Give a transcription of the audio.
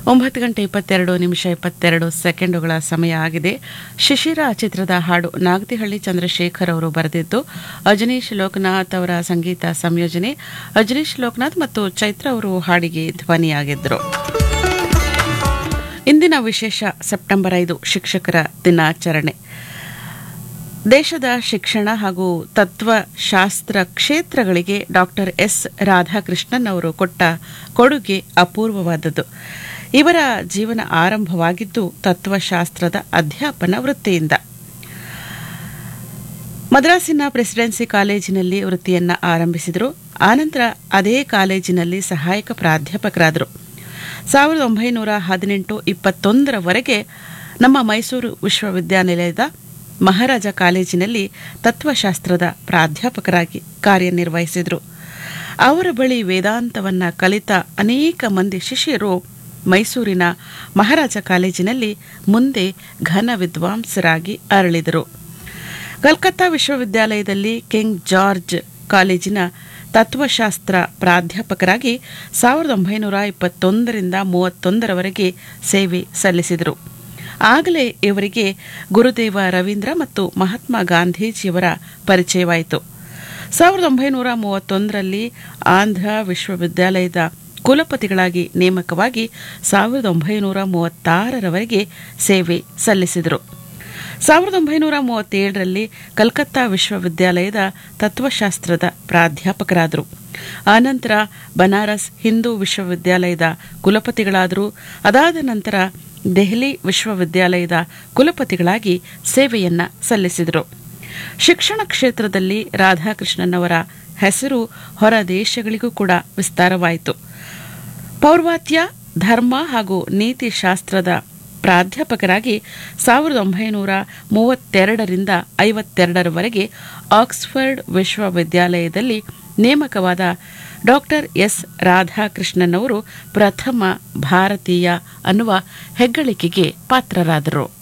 ಒಂಬತ್ತು ಗಂಟೆ ಇಪ್ಪತ್ತೆರಡು ನಿಮಿಷ ಇಪ್ಪತ್ತೆರಡು ಸೆಕೆಂಡುಗಳ ಸಮಯ ಆಗಿದೆ ಶಿಶಿರ ಚಿತ್ರದ ಹಾಡು ನಾಗತಿಹಳ್ಳಿ ಚಂದ್ರಶೇಖರ್ ಅವರು ಬರೆದಿದ್ದು ಅಜನೀಶ್ ಲೋಕನಾಥ್ ಅವರ ಸಂಗೀತ ಸಂಯೋಜನೆ ಅಜನೀಶ್ ಲೋಕನಾಥ್ ಮತ್ತು ಚೈತ್ರ ಅವರು ಹಾಡಿಗೆ ಧ್ವನಿಯಾಗಿದ್ದರು ಇಂದಿನ ವಿಶೇಷ ಸೆಪ್ಟೆಂಬರ್ ಐದು ಶಿಕ್ಷಕರ ದಿನಾಚರಣೆ ದೇಶದ ಶಿಕ್ಷಣ ಹಾಗೂ ತತ್ವಶಾಸ್ತ್ರ ಕ್ಷೇತ್ರಗಳಿಗೆ ಡಾಕ್ಟರ್ ಎಸ್ ರಾಧಾಕೃಷ್ಣನ್ ಅವರು ಕೊಟ್ಟ ಕೊಡುಗೆ ಅಪೂರ್ವವಾದದ್ದು ಇವರ ಜೀವನ ಆರಂಭವಾಗಿದ್ದು ತತ್ವಶಾಸ್ತ್ರದ ಅಧ್ಯಾಪನ ವೃತ್ತಿಯಿಂದ ಮದ್ರಾಸಿನ ಪ್ರೆಸಿಡೆನ್ಸಿ ಕಾಲೇಜಿನಲ್ಲಿ ವೃತ್ತಿಯನ್ನ ಆರಂಭಿಸಿದರು ಆನಂತರ ಅದೇ ಕಾಲೇಜಿನಲ್ಲಿ ಸಹಾಯಕ ಪ್ರಾಧ್ಯಾಪಕರಾದರು ಸಾವಿರದ ಒಂಬೈನೂರ ಹದಿನೆಂಟು ಇಪ್ಪತ್ತೊಂದರವರೆಗೆ ನಮ್ಮ ಮೈಸೂರು ವಿಶ್ವವಿದ್ಯಾನಿಲಯದ ಮಹಾರಾಜ ಕಾಲೇಜಿನಲ್ಲಿ ತತ್ವಶಾಸ್ತ್ರದ ಪ್ರಾಧ್ಯಾಪಕರಾಗಿ ಕಾರ್ಯನಿರ್ವಹಿಸಿದರು ಅವರ ಬಳಿ ವೇದಾಂತವನ್ನ ಕಲಿತ ಅನೇಕ ಮಂದಿ ಶಿಷ್ಯರು ಮೈಸೂರಿನ ಮಹಾರಾಜ ಕಾಲೇಜಿನಲ್ಲಿ ಮುಂದೆ ಘನ ವಿದ್ವಾಂಸರಾಗಿ ಅರಳಿದರು ಕಲ್ಕತ್ತಾ ವಿಶ್ವವಿದ್ಯಾಲಯದಲ್ಲಿ ಕಿಂಗ್ ಜಾರ್ಜ್ ಕಾಲೇಜಿನ ತತ್ವಶಾಸ್ತ್ರ ಪ್ರಾಧ್ಯಾಪಕರಾಗಿ ಸಾವಿರದ ಒಂಬೈನೂರ ಇಪ್ಪತ್ತೊಂದರಿಂದ ಮೂವತ್ತೊಂದರವರೆಗೆ ಸೇವೆ ಸಲ್ಲಿಸಿದರು ಆಗಲೇ ಇವರಿಗೆ ಗುರುದೇವ ರವೀಂದ್ರ ಮತ್ತು ಮಹಾತ್ಮ ಗಾಂಧೀಜಿಯವರ ಪರಿಚಯವಾಯಿತು ಸಾವಿರದ ಒಂಬೈನೂರ ಮೂವತ್ತೊಂದರಲ್ಲಿ ಆಂಧ್ರ ವಿಶ್ವವಿದ್ಯಾಲಯದ ಕುಲಪತಿಗಳಾಗಿ ನೇಮಕವಾಗಿ ಸಾವಿರದ ಒಂಬೈನೂರ ಮೂವತ್ತಾರರವರೆಗೆ ಸೇವೆ ಸಲ್ಲಿಸಿದರು ಸಾವಿರದ ಒಂಬೈನೂರ ಮೂವತ್ತೇಳರಲ್ಲಿ ಕಲ್ಕತ್ತಾ ವಿಶ್ವವಿದ್ಯಾಲಯದ ತತ್ವಶಾಸ್ತ್ರದ ಪ್ರಾಧ್ಯಾಪಕರಾದರು ಆನಂತರ ಬನಾರಸ್ ಹಿಂದೂ ವಿಶ್ವವಿದ್ಯಾಲಯದ ಕುಲಪತಿಗಳಾದರು ಅದಾದ ನಂತರ ದೆಹಲಿ ವಿಶ್ವವಿದ್ಯಾಲಯದ ಕುಲಪತಿಗಳಾಗಿ ಸೇವೆಯನ್ನ ಸಲ್ಲಿಸಿದರು ಶಿಕ್ಷಣ ಕ್ಷೇತ್ರದಲ್ಲಿ ರಾಧಾಕೃಷ್ಣನ್ ಅವರ ಹೆಸರು ಹೊರ ದೇಶಗಳಿಗೂ ಕೂಡ ವಿಸ್ತಾರವಾಯಿತು ಪೌರ್ವಾತ್ಯ ಧರ್ಮ ಹಾಗೂ ನೀತಿಶಾಸ್ತ್ರದ ಪ್ರಾಧ್ಯಾಪಕರಾಗಿ ಸಾವಿರದ ಒಂಬೈನೂರ ಮೂವತ್ತೆರಡರಿಂದ ಐವತ್ತೆರಡರವರೆಗೆ ಆಕ್ಸ್ಫರ್ಡ್ ವಿಶ್ವವಿದ್ಯಾಲಯದಲ್ಲಿ ನೇಮಕವಾದ ಡಾಕ್ಟರ್ ಎಸ್ ರಾಧಾಕೃಷ್ಣನ್ ಅವರು ಪ್ರಥಮ ಭಾರತೀಯ ಅನ್ನುವ ಹೆಗ್ಗಳಿಕೆಗೆ ಪಾತ್ರರಾದರು